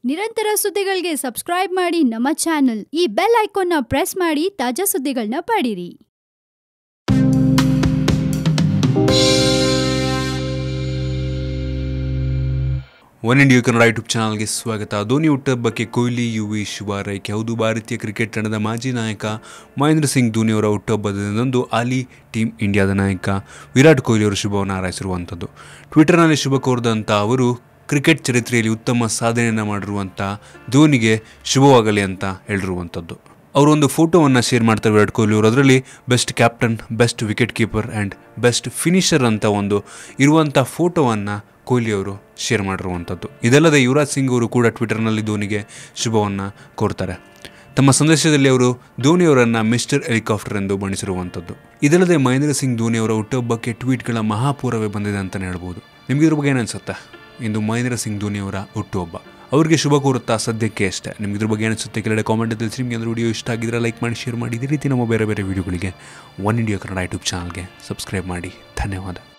ನಿರಂತರ ಸುದ್ದಿಗಳಿಗೆ ಸಬ್ಸ್ಕ್ರೈಬ್ ಮಾಡಿ ನಮ್ಮ ಚಾನೆಲ್ ಈ ಬೆಲ್ ಐಕಾನ್ನ ಪ್ರೆಸ್ ಮಾಡಿ ತಾಜಾ ಸುದ್ದಿಗಳನ್ನ ಪಡೀರಿ ಒನ್ ಇಂಡಿಯಾ ಕನ್ನಡ ಯೂಟ್ಯೂಬ್ ಚಾನಲ್ಗೆ ಸ್ವಾಗತ ಧೋನಿ ಹುಟ್ಟಹಬ್ಬಕ್ಕೆ ಕೊಹ್ಲಿ ಯುವಿ ಶುಭ ಹಾರೈಕೆ ಹೌದು ಭಾರತೀಯ ಕ್ರಿಕೆಟ್ ತಂಡದ ಮಾಜಿ ನಾಯಕ ಮಹೇಂದ್ರ ಸಿಂಗ್ ಧೋನಿಯವರ ಹುಟ್ಟುಹಬ್ಬದ ದಿನದಂದು ಹಾಲಿ ಟೀಮ್ ಇಂಡಿಯಾದ ನಾಯಕ ವಿರಾಟ್ ಕೊಹ್ಲಿ ಅವರು ಶುಭವನ್ನು ಹಾರೈಸಿರುವಂಥದ್ದು ಟ್ವಿಟರ್ನಲ್ಲಿ ಶುಭ ಕೋರಿದಂಥ ಅವರು ಕ್ರಿಕೆಟ್ ಚರಿತ್ರೆಯಲ್ಲಿ ಉತ್ತಮ ಸಾಧನೆಯನ್ನು ಮಾಡಿರುವಂಥ ಧೋನಿಗೆ ಶುಭವಾಗಲಿ ಅಂತ ಹೇಳಿರುವಂಥದ್ದು ಅವರು ಒಂದು ಫೋಟೋವನ್ನು ಶೇರ್ ಮಾಡ್ತಾರೆ ವಿರಾಟ್ ಕೊಹ್ಲಿ ಅವರು ಅದರಲ್ಲಿ best captain best wicket keeper and best finisher ಅಂತ ಒಂದು ಇರುವಂಥ ಫೋಟೋವನ್ನು ಕೊಹ್ಲಿ ಅವರು ಶೇರ್ ಮಾಡಿರುವಂಥದ್ದು ಇದಲ್ಲದೆ ಯುವರಾಜ್ ಸಿಂಗ್ ಅವರು ಕೂಡ ಟ್ವಿಟರ್ನಲ್ಲಿ ಧೋನಿಗೆ ಶುಭವನ್ನು ಕೋರ್ತಾರೆ ತಮ್ಮ ಸಂದೇಶದಲ್ಲಿ ಅವರು ಧೋನಿಯವರನ್ನು ಮಿಸ್ಟರ್ ಹೆಲಿಕಾಪ್ಟರ್ ಎಂದು ಬಣ್ಣಿಸಿರುವಂಥದ್ದು ಇದಲ್ಲದೆ ಮಹೇಂದ್ರ ಸಿಂಗ್ ಧೋನಿಯವರ ಹುಟ್ಟುಹಬ್ಬಕ್ಕೆ ಟ್ವೀಟ್ಗಳ ಮಹಾಪೂರವೇ ಬಂದಿದೆ ಅಂತಲೇ ಹೇಳ್ಬೋದು ನಿಮಗೆ ಇದ್ರ ಬಗ್ಗೆ ಏನು ಅನ್ಸುತ್ತೆ ಇಂದು ಮಹೇಂದ್ರ ಸಿಂಗ್ ಧೋನಿಯವರ ಹುಟ್ಟುಹಬ್ಬ ಅವರಿಗೆ ಶುಭ ಕೋರುತ್ತಾ ಸದ್ಯಕ್ಕೆ ಅಷ್ಟೇ ನಿಮ್ಗೆ ಇದ್ರ ಬಗ್ಗೆ ಅನಿಸುತ್ತೆ ಕೆಳಗಡೆ ಕಾಮೆಂಟ್ ತಿಳಿಸಿ ನಿಮಗೆ ಅಂದ್ರೆ ವಿಡಿಯೋ ಇಷ್ಟ ಆಗಿದ್ರೆ ಲೈಕ್ ಮಾಡಿ ಶೇರ್ ಮಾಡಿ ಇದೇ ರೀತಿ ನಮ್ಮ ಬೇರೆ ಬೇರೆ ವಿಡಿಯೋಗಳಿಗೆ ಒನ್ ಇಂಡಿಯಾ ಕನ್ನಡ ಯೂಟ್ಯೂಬ್ ಚಾನಲ್ಗೆ ಸಬ್ಸ್ಕ್ರೈಬ್ ಮಾಡಿ ಧನ್ಯವಾದ